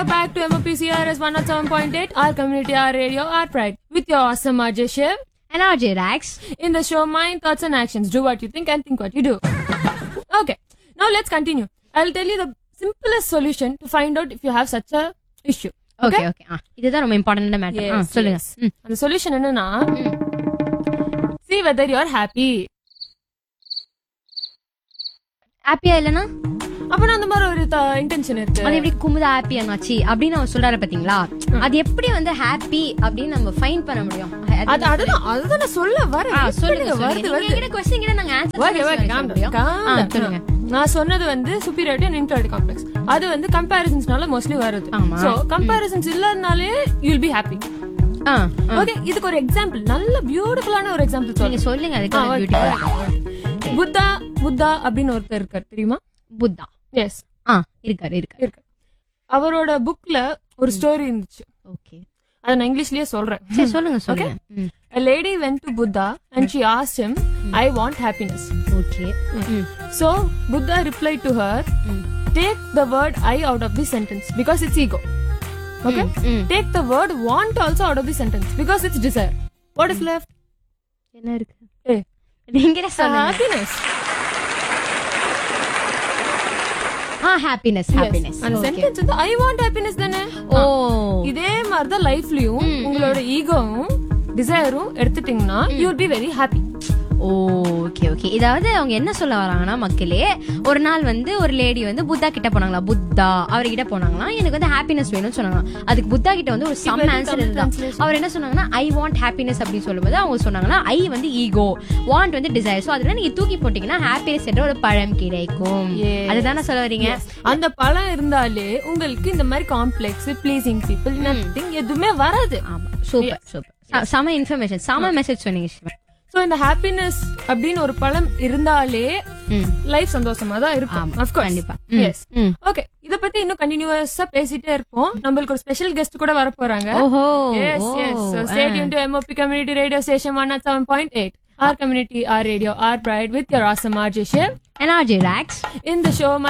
back to MOPCRS 107.8, our community, our radio, our pride, with your awesome RJ Shiv. And RJ Rax. In the show, Mind, Thoughts and Actions. Do what you think and think what you do. Okay, now let's continue. I'll tell you the simplest solution to find out if you have such a issue. Okay okay இதுதான் ரொம்ப important matter Yes, சொல்லுங்க yes. அந்த solution என்னன்னா see whether you are happy ஹாப்பியா இல்லனா அப்பனா அந்த மாதிரி ஒரு இன்டென்ஷன் இருக்கு அது எப்படி குமுதா ஹாப்பி ஆனாச்சு அப்படின்னு அவர் சொல்றாரு பாத்தீங்களா அது எப்படி வந்து ஹாப்பி அப்படின்னு நம்ம ஃபைன் பண்ண முடியும் அது அதுதான் அதுதான் நான் சொல்ல வரேன் ஆ, எப்படி சொல்லுங்க வருது சொல்லுங்க வருது நீங்க கிட்ட கொஸ்டின் கிட்ட நாங்க Okay, okay, calm down, answer calm ah down. சொல்லுங்க நான் சொன்னது வந்து superiority and inferiority complex அது வந்து கம்பேரிசன்ஸ்னால மோஸ்ட்லி வருது ஆமா. சோ கம்பேரிசன்ஸ் இல்லனாலே you will be happy ah okay இதுக்கு ஒரு எக்ஸாம்பிள் நல்ல பியூட்டிஃபுல்லான ஒரு எக்ஸாம்பிள் நீங்க சொல்லுங்க சொல்லுங்க அதுக்கு பியூட்டிஃபுல் புத்தா புத்தா அப்படின்னு ஒருத்தர் இருக்கார் தெரியுமா புத்தா எஸ் ஆ இருக்காரு இருக்காரு இருக்கு அவரோட புக்ல ஒரு ஸ்டோரி இருந்துச்சு ஓகே அதை நான் இங்கிலீஷ்லயே சொல்றேன் சரி சொல்லுங்க சொல்லுங்க ம் A lady went to Buddha and she asked him, I want happiness. Okay hmm So Buddha replied to her, Take the word I out of the sentence because it's ego. Okay? ம் Take the word want also out of the sentence because it's desire. What is left? என்ன இருக்கு Eh, நீங்க சொல்லுங்க happiness. Ah happiness Yes. Happiness அந்த sentence வந்து I want happiness தானே ஓ இதே மாதிரிதான் லைஃப்லயும் உங்களோட ஈகோவும் டிசைரும் எடுத்துட்டீங்கன்னா you will be very happy okay okay இதாவது அவங்க என்ன சொல்ல வராங்கன்னா மக்களே ஒரு நாள் வந்து ஒரு லேடி வந்து புத்தா கிட்ட போனாங்களா புத்தா அவர்கிட்ட போனாங்களா எனக்கு வந்து ஹாப்பினஸ் வேணும்னு சொன்னாங்க அதுக்கு புத்தா கிட்ட வந்து ஒரு சம் ஆன்சர் இருந்தா அவர் என்ன சொன்னாங்கன்னா ஐ வாண்ட் ஹாப்பினஸ் அப்படின்னு சொல்லும்போது அவங்க சொன்னாங்கன்னா ஐ வந்து ஈகோ வாண்ட் வந்து டிசைர் ஸோ அதுல நீங்க தூக்கி போட்டீங்கன்னா ஹாப்பினஸ் என்ற ஒரு பழம் கிடைக்கும் Yes. அதுதானே சொல்ல வரீங்க அந்த பழம் இருந்தாலே உங்களுக்கு இந்த மாதிரி காம்ப்ளெக்ஸ் ப்ளீசிங் பீப்புள் நத்திங் எதுவுமே வராது ஆமா சூப்பர் சூப்பர் செம இன்ஃபர்மேஷன் செம மெசேஜ் சொன்னீங்க சிவன் சோ இந்த ஹாப்பினஸ் அப்படின்னு ஒரு பழம் இருந்தாலே ம் லைஃப் சந்தோஷமா தான் இருக்கும் ஆமா, of course கண்டிப்பா. ம், எஸ் ம். ஓகே இத பத்தி இன்னும் கண்டினியூஸா பேசிட்டே இருப்போம் நம்மளுக்கு ஒரு ஸ்பெஷல் கெஸ்ட் கூட வர போறாங்க ஓஹோ yes yes oh, stay tuned to MOP community radio station 107.8 our community our radio our pride with your awesome RJ Shiv NRJ Rax in the show my